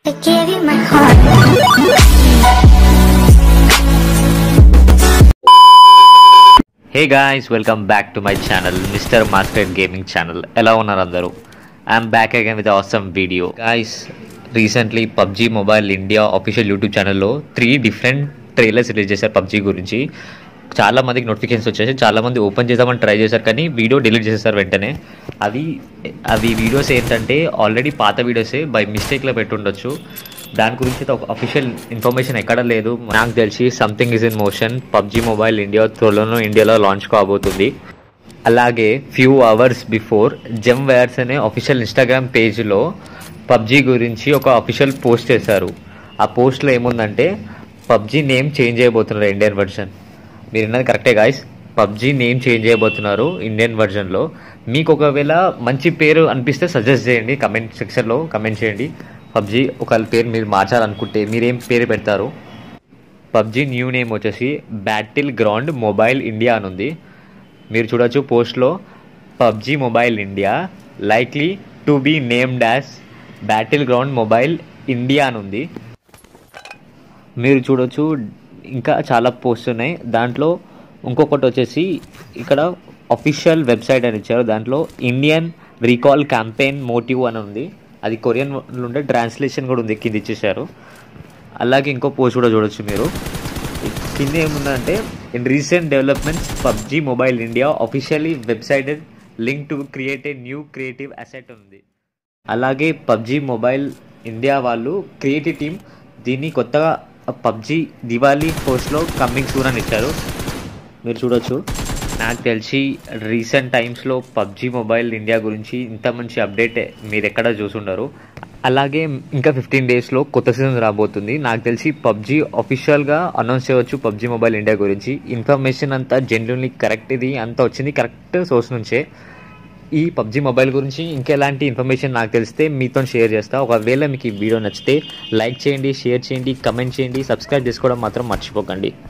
I gave you my heart. Hey guys welcome back to my channel Mister Market Gaming channel ఎలా ఉన్నారు అందరూ I'm back again with awesome video guys recently PUBG mobile India official YouTube ఛానల్లో three different trailers release చేశారు PUBG గురించి చాలా మందికి notifications వచ్చేసి చాలా మంది ఓపెన్ చేద్దామని ట్రై చేశారు కానీ వీడియో డిలీట్ చేసేసారు వెంటనే అవి అవి వీడియోస్ ఏంటంటే ఆల్రెడీ పాత వీడియోసే బై మిస్టేక్లో పెట్టుండొచ్చు దాని గురించి అయితే ఒక అఫీషియల్ ఇన్ఫర్మేషన్ ఎక్కడ లేదు నాకు తెలిసి something is in motion PUBG mobile India త్వరలోనూ ఇండియాలో లాంచ్ కాబోతుంది అలాగే ఫ్యూ అవర్స్ బిఫోర్ జెమ్ వేర్స్ అనే అఫీషియల్ ఇన్స్టాగ్రామ్ పేజ్లో పబ్జీ గురించి ఒక అఫీషియల్ పోస్ట్ చేశారు ఆ పోస్ట్లో ఏముందంటే పబ్జీ నేమ్ చేంజ్ చేయబోతున్నారు ఇండియన్ వర్షన్ మీరు విన్నది కరెక్టే గాయస్ పబ్జీ నేమ్ చేంజ్ చేయబోతున్నారు ఇండియన్ వర్జన్లో మీకు ఒకవేళ మంచి పేరు అనిపిస్తే సజెస్ట్ చేయండి కమెంట్ సెక్షన్లో కమెంట్ చేయండి పబ్జీ ఒక పేరు మీరు మార్చాలనుకుంటే మీరేం పేరు పెడతారు పబ్జీ న్యూ నేమ్ వచ్చేసి బ్యాటిల్ గ్రౌండ్ మొబైల్ ఇండియా అని ఉంది మీరు చూడొచ్చు పోస్ట్లో PUBG mobile India likely to be named as battle ground mobile India అని ఉంది మీరు చూడొచ్చు ఇంకా చాలా పోస్ట్ ఉన్నాయి దాంట్లో ఇంకొకటి వచ్చేసి ఇక్కడ అఫీషియల్ వెబ్సైట్ అని ఇచ్చారు దాంట్లో ఇండియన్ రీకాల్ క్యాంపెయిన్ మోటివ్ అని ఉంది అది కొరియన్ ఉండే ట్రాన్స్లేషన్ కూడా ఉంది కింద ఇచ్చేసారు అలాగే ఇంకో పోస్ట్ కూడా చూడొచ్చు మీరు కింద ఏముందంటే in recent developments PUBG mobile India officially వెబ్సైటెడ్ link to create a new creative asset ఉంది అలాగే పబ్జీ మొబైల్ ఇండియా వాళ్ళు క్రియేటివ్ టీమ్ దీన్ని కొత్తగా పబ్జీ దివాళీ పోస్ట్లో కమ్మింగ్ సూన్ అని ఇచ్చారు మీరు చూడొచ్చు నాకు తెలిసి రీసెంట్ టైమ్స్లో పబ్జీ మొబైల్ ఇండియా గురించి ఇంత మంచి అప్డేట్ మీరు ఎక్కడ చూసుండరు అలాగే ఇంకా ఫిఫ్టీన్ డేస్లో కొత్త సీజన్ రాబోతుంది నాకు తెలిసి పబ్జీ అఫీషియల్గా అనౌన్స్ చేయవచ్చు పబ్జీ మొబైల్ ఇండియా గురించి ఇన్ఫర్మేషన్ అంతా జెన్యున్లీ కరెక్ట్ ఇది అంతా వచ్చింది కరెక్ట్ సోర్స్ నుంచే ఈ పబ్జీ మొబైల్ గురించి ఇంకెలాంటి ఇన్ఫర్మేషన్ నాకు తెలిస్తే మీతో షేర్ చేస్తా ఒకవేళ మీకు ఈ వీడియో నచ్చితే లైక్ చేయండి షేర్ చేయండి కమెంట్ చేయండి సబ్స్క్రైబ్ చేసుకోవడం మాత్రం మర్చిపోకండి